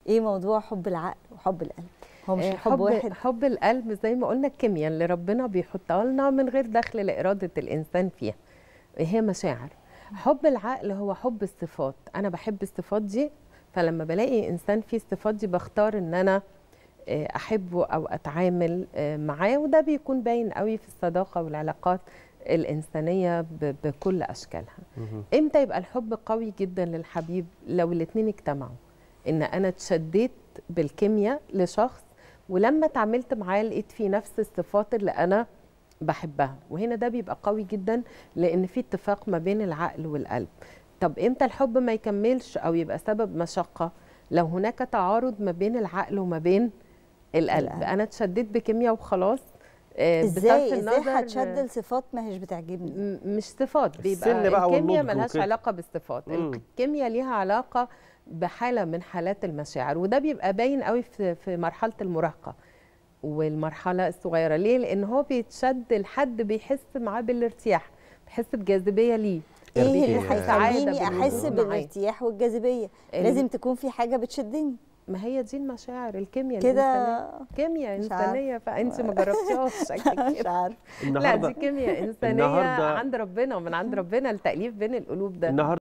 ايه موضوع حب العقل وحب القلب هو مش آه، الحب واحد حب القلب زي ما قلنا الكيمياء اللي ربنا بيحطها لنا من غير دخل لإرادة الإنسان فيها هي مشاعر حب العقل هو حب الصفات أنا بحب الصفات دي فلما بلاقي إنسان فيه الصفات دي بختار إن أنا آه، أحبه أو أتعامل آه، معاه وده بيكون باين قوي في الصداقة والعلاقات الإنسانية ب- بكل أشكالها مهم. امتى يبقى الحب قوي جدا للحبيب لو الاتنين اجتمعوا ان انا اتشديت بالكيمياء لشخص ولما اتعاملت معاه لقيت فيه نفس الصفات اللي انا بحبها وهنا ده بيبقى قوي جدا لان في اتفاق ما بين العقل والقلب طب امتى الحب ما يكملش او يبقى سبب مشقة لو هناك تعارض ما بين العقل وما بين القلب القلب. انا اتشديت بكيمياء وخلاص آه، بصرف ازاي ازاي النظر- هتشد لصفات ما هيش بتعجبني م- مش صفات السن بيبقى بقى الكيمياء والنضج ملهاش وكده. علاقه بالصفات مم. الكيمياء ليها علاقه بحاله من حالات المشاعر وده بيبقى باين قوي في في مرحله المراهقه والمرحله الصغيره ليه لان هو بيتشد لحد بيحس معاه بالارتياح بيحس بجاذبيه ليه ايه اللي ارتياح. هيخليني سعادة احس بالوجود معاه. بالارتياح والجاذبيه ال- لازم تكون في حاجه بتشدني ما هي دي المشاعر الكيمياء كده الإنسانية. كيمياء مش عارفة. انسانيه فانت ما جربتيهاش شكلك مش كده. عارفه لا النهارده دي كيمياء انسانيه النهاردة- عند ربنا ومن عند ربنا التاليف بين القلوب ده النهارده